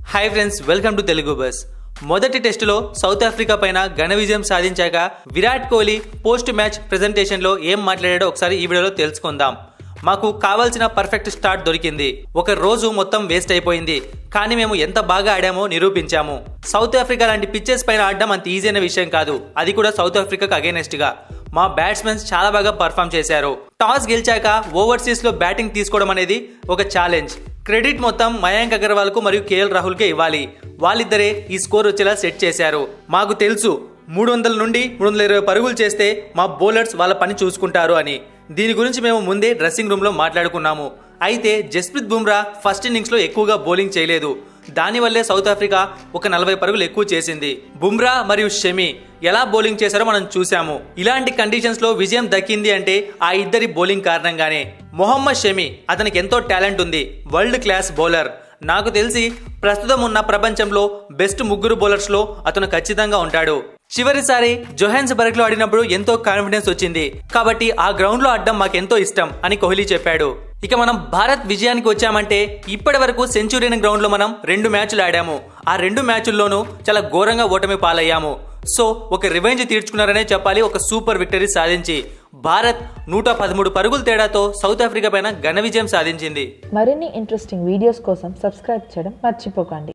hi friends welcome to Telugu bus మొదటి టెస్టులో South Africa పైన ఘన విజయం సాధించాక విరాట్ కోహ్లీ పోస్ట్ మ్యాచ్ ప్రెజెంటేషన్లో ఏం మాట్లాడాడో ఒకసారి ఈ వీడియోలో తెలుసుకుందాం మాకు కావాల్సిన పర్ఫెక్ట్ స్టార్ట్ దొరికింది ఒక రోజు మొత్తం వేస్ట్ అయిపోయింది కానీ మేము ఎంత బాగా ఆడామో నిరూపించాము సౌత్ ఆఫ్రికా లాంటి పిచ్చెస్ పైన ఆడడం అంత ఈజీ అయిన విషయం కాదు అది కూడా సౌత్ ఆఫ్రికాకు అగైనెస్ట్ గా మా బ్యాట్స్మెన్స్ చాలా బాగా పర్ఫామ్ చేశారు టాస్ గెలిచాక ఓవర్సీస్ లో బ్యాటింగ్ తీసుకోవడం అనేది ఒక ఛాలెంజ్ క్రెడిట్ మొత్తం మయాంక్ అగర్వాల్ కు మరియు కేఎల్ రాహుల్ కే ఇవ్వాలి వాళ్ళిద్దరే ఈ స్కోర్ వచ్చేలా సెట్ చేశారు మాకు తెలుసు మూడు వందల నుండి మూడు వందల ఇరవై పరుగులు చేస్తే మా బౌలర్స్ వాళ్ళ పని చూసుకుంటారు అని దీని గురించి మేము ముందే డ్రెస్సింగ్ రూమ్ లో మాట్లాడుకున్నాము అయితే జస్ప్రీత్ బుమ్రా ఫస్ట్ ఇన్నింగ్స్ లో ఎక్కువగా బౌలింగ్ చేయలేదు దానివల్లే సౌత్ ఆఫ్రికా ఒక నలభై పరుగులు ఎక్కువ చేసింది బుమ్రా మరియు షమి ఎలా బౌలింగ్ చేశారో మనం చూసాము ఇలాంటి కండిషన్స్ లో విజయం దక్కింది అంటే ఆ ఇద్దరి బౌలింగ్ కారణంగానే మొహమ్మద్ షమి అతనికి ఎంతో టాలెంట్ ఉంది వరల్డ్ క్లాస్ బౌలర్ నాకు తెలిసి ప్రస్తుతం ఉన్న ప్రపంచంలో బెస్ట్ ముగ్గురు బౌలర్స్ లో అతను ఖచ్చితంగా ఉంటాడు చివరిసారి జొహాన్స్బర్గ్ లో ఆడినప్పుడు ఎంతో కాన్ఫిడెన్స్ వచ్చింది కాబట్టి ఆ గ్రౌండ్ లో ఆడడం మాకెంతో ఇష్టం అని కోహ్లీ చెప్పాడు ఇక మనం భారత్ విజయానికి వచ్చామంటే ఇప్పటి వరకు సెంచురియన్ గ్రౌండ్ లో మనం రెండు మ్యాచ్లు ఆడాము ఆ రెండు మ్యాచ్ల్లోనూ చాలా ఘోరంగా ఓటమి పాలయ్యాము సో ఒక రివెంజ్ తీర్చుకున్నారనే చెప్పాలి ఒక సూపర్ విక్టరీ సాధించి భారత్ నూట పదమూడు పరుగుల తేడాతో సౌత్ ఆఫ్రికా పైన ఘన విజయం సాధించింది మరిన్ని ఇంట్రెస్టింగ్ వీడియోస్ కోసం సబ్స్క్రైబ్ చేయడం మర్చిపోకండి